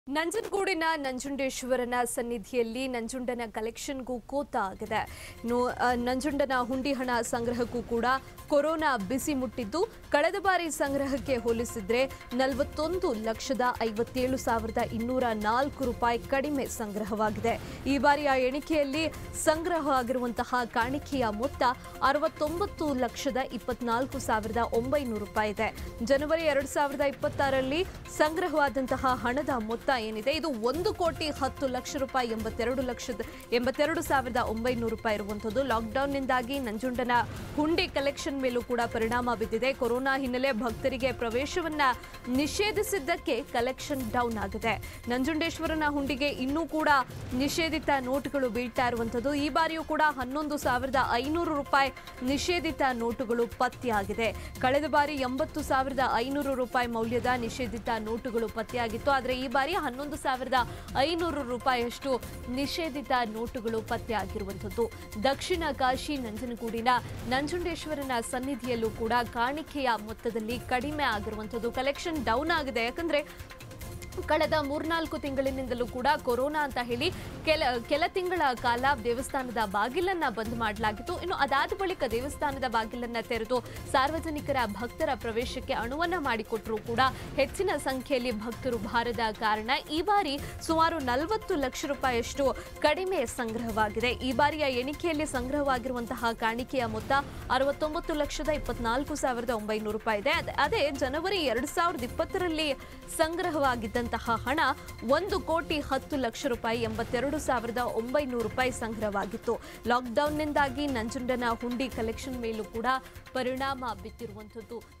ನಂಜನಗೂಡಿನ ನಂಜುಂಡೇಶ್ವರನ ಸನ್ನಿಧಿಯಲ್ಲಿ ನಂಜುಂಡನ ಕಲೆಕ್ಷನ್ಗೂ ಕೋತ ಆಗಿದೆ ಇನ್ನು ಆ, ನಂಜುಂಡನ ಹುಂಡಿ ಹಣ ಸಂಗ್ರಹಕ್ಕೂ ಕೂಡ ಕೊರೋನಾ ಬಿಸಿ ಮುಟ್ಟಿದ್ದು ಕಳೆದ ಬಾರಿ ಸಂಗ್ರಹಕ್ಕೆ ಹೋಲಿಸಿದ್ರೆ ನಲವತ್ತೊಂದು ಲಕ್ಷದ ಐವತ್ತೇಳು ಸಾವಿರದ ಇನ್ನೂರ ನಾಲ್ಕು ರೂಪಾಯಿ ಕಡಿಮೆ ಸಂಗ್ರಹವಾಗಿದೆ ಈ ಬಾರಿಯ ಎಣಿಕೆಯಲ್ಲಿ ಸಂಗ್ರಹ ಆಗಿರುವಂತಹ ಕಾಣಿಕೆಯ ಮೊತ್ತ ಅರವತ್ತೊಂಬತ್ತು ಲಕ್ಷದ ಇಪ್ಪತ್ನಾಲ್ಕು ಸಾವಿರದ ಒಂಬೈನೂರು ರೂಪಾಯಿ ಇದೆ ಜನವರಿ ಎರಡ್ ಸಾವಿರದ ಇಪ್ಪತ್ತಾರರಲ್ಲಿ ಸಂಗ್ರಹವಾದಂತಹ ಹಣದ ಮೊತ್ತ ಏನಿದೆ ಇದು ಒಂದು ಕೋಟಿ ಹತ್ತು ಲಕ್ಷ ರೂಪಾಯಿ ಎಂಬತ್ತೆರಡು ಲಕ್ಷದ ಎಂಬತ್ತೆರಡು ಸಾವಿರದ ಒಂಬೈನೂರು ರೂಪಾಯಿ ಇರುವಂಥದ್ದು ಲಾಕ್ಡೌನ್ನಿಂದಾಗಿ ನಂಜುಂಡನ ಹುಂಡಿ ಕಲೆಕ್ಷನ್ ಮೇಲೂ ಕೂಡ ಪರಿಣಾಮ ಬಿದ್ದಿದೆ ಕೊರೋನಾ ಹಿನ್ನೆಲೆ ಭಕ್ತರಿಗೆ ಪ್ರವೇಶವನ್ನ ನಿಷೇಧಿಸಿದ್ದಕ್ಕೆ ಕಲೆಕ್ಷನ್ ಡೌನ್ ಆಗಿದೆ ನಂಜುಂಡೇಶ್ವರನ ಹುಂಡಿಗೆ ಇನ್ನೂ ಕೂಡ ನಿಷೇಧಿತ ನೋಟುಗಳು ಬೀಳ್ತಾ ಇರುವಂಥದ್ದು ಈ ಬಾರಿಯೂ ಕೂಡ ಹನ್ನೊಂದು ಸಾವಿರದ ಐನೂರು ರೂಪಾಯಿ ನಿಷೇಧಿತ ನೋಟುಗಳು ಪತ್ತೆಯಾಗಿದೆ ಕಳೆದ ಬಾರಿ ಎಂಬತ್ತು ಸಾವಿರದ ಐನೂರು ರೂಪಾಯಿ ಮೌಲ್ಯದ ನಿಷೇಧಿತ ನೋಟುಗಳು ಪತ್ತೆಯಾಗಿತ್ತು ಆದರೆ ಈ ಬಾರಿ ಹನ್ನೊಂದು ಸಾವಿರದ ಐನೂರು ರೂಪಾಯಿಯಷ್ಟು ನಿಷೇಧಿತ ನೋಟುಗಳು ಪತ್ತೆಯಾಗಿರುವಂಥದ್ದು ದಕ್ಷಿಣ ಕಾಶಿ ನಂಜನಗೂಡಿನ ನಂಜುಂಡೇಶ್ವರನ ಸನ್ನಿಧಿಯಲ್ಲೂ ಕೂಡ ಕಾಣಿಕೆಯ ಮೊತ್ತದಲ್ಲಿ ಕಡಿಮೆ ಆಗಿರುವಂಥದ್ದು ಕಲೆಕ್ಷನ್ ಡೌನ್ ಆಗಿದೆ ಯಾಕಂದ್ರೆ ಕಳೆದ ಮೂರ್ನಾಲ್ಕು ತಿಂಗಳಿನಿಂದಲೂ ಕೂಡ ಕೊರೋನಾ ಅಂತ ಹೇಳಿ ಕೆಲ ಕೆಲ ತಿಂಗಳ ಕಾಲ ದೇವಸ್ಥಾನದ ಬಾಗಿಲನ್ನ ಬಂದ್ ಮಾಡಲಾಗಿತ್ತು ಇನ್ನು ಅದಾದ ಬಳಿಕ ದೇವಸ್ಥಾನದ ಬಾಗಿಲನ್ನ ತೆರೆದು ಸಾರ್ವಜನಿಕರ ಭಕ್ತರ ಪ್ರವೇಶಕ್ಕೆ ಅನುವನ್ನ ಮಾಡಿಕೊಟ್ಟರು ಕೂಡ ಹೆಚ್ಚಿನ ಸಂಖ್ಯೆಯಲ್ಲಿ ಭಕ್ತರು ಬಾರದ ಕಾರಣ ಈ ಬಾರಿ ಸುಮಾರು ನಲವತ್ತು ಲಕ್ಷ ರೂಪಾಯಿಯಷ್ಟು ಕಡಿಮೆ ಸಂಗ್ರಹವಾಗಿದೆ ಈ ಬಾರಿಯ ಎಣಿಕೆಯಲ್ಲಿ ಸಂಗ್ರಹವಾಗಿರುವಂತಹ ಕಾಣಿಕೆಯ ಮೊತ್ತ ಅರವತ್ತೊಂಬತ್ತು ಲಕ್ಷದ ಇಪ್ಪತ್ನಾಲ್ಕು ಸಾವಿರದ ಒಂಬೈನೂರು ರೂಪಾಯಿ ಇದೆ ಅದ್- ಅದೇ ಜನವರಿ ಎರಡ್ ಸಾವಿರದ ಇಪ್ಪತ್ತರಲ್ಲಿ ಸಂಗ್ರಹವಾಗಿದ್ದಂತಹ ಹಣ ಒಂದು ಕೋಟಿ ಹತ್ತು ಲಕ್ಷ ರೂಪಾಯಿ ಎಂಬತ್ತೆರಡು ಸಾವಿರದ ಒಂಬೈನೂರು ರೂಪಾಯಿ ಸಂಗ್ರಹವಾಗಿತ್ತು ಲಾಕ್ಡೌನ್ನಿಂದಾಗಿ ನಂಜುಂಡನ ಹುಂಡಿ ಕಲೆಕ್ಷನ್ ಮೇಲೂ ಕೂಡ ಪರಿಣಾಮ ಬಿದ್ದಿರುವಂಥದ್ದು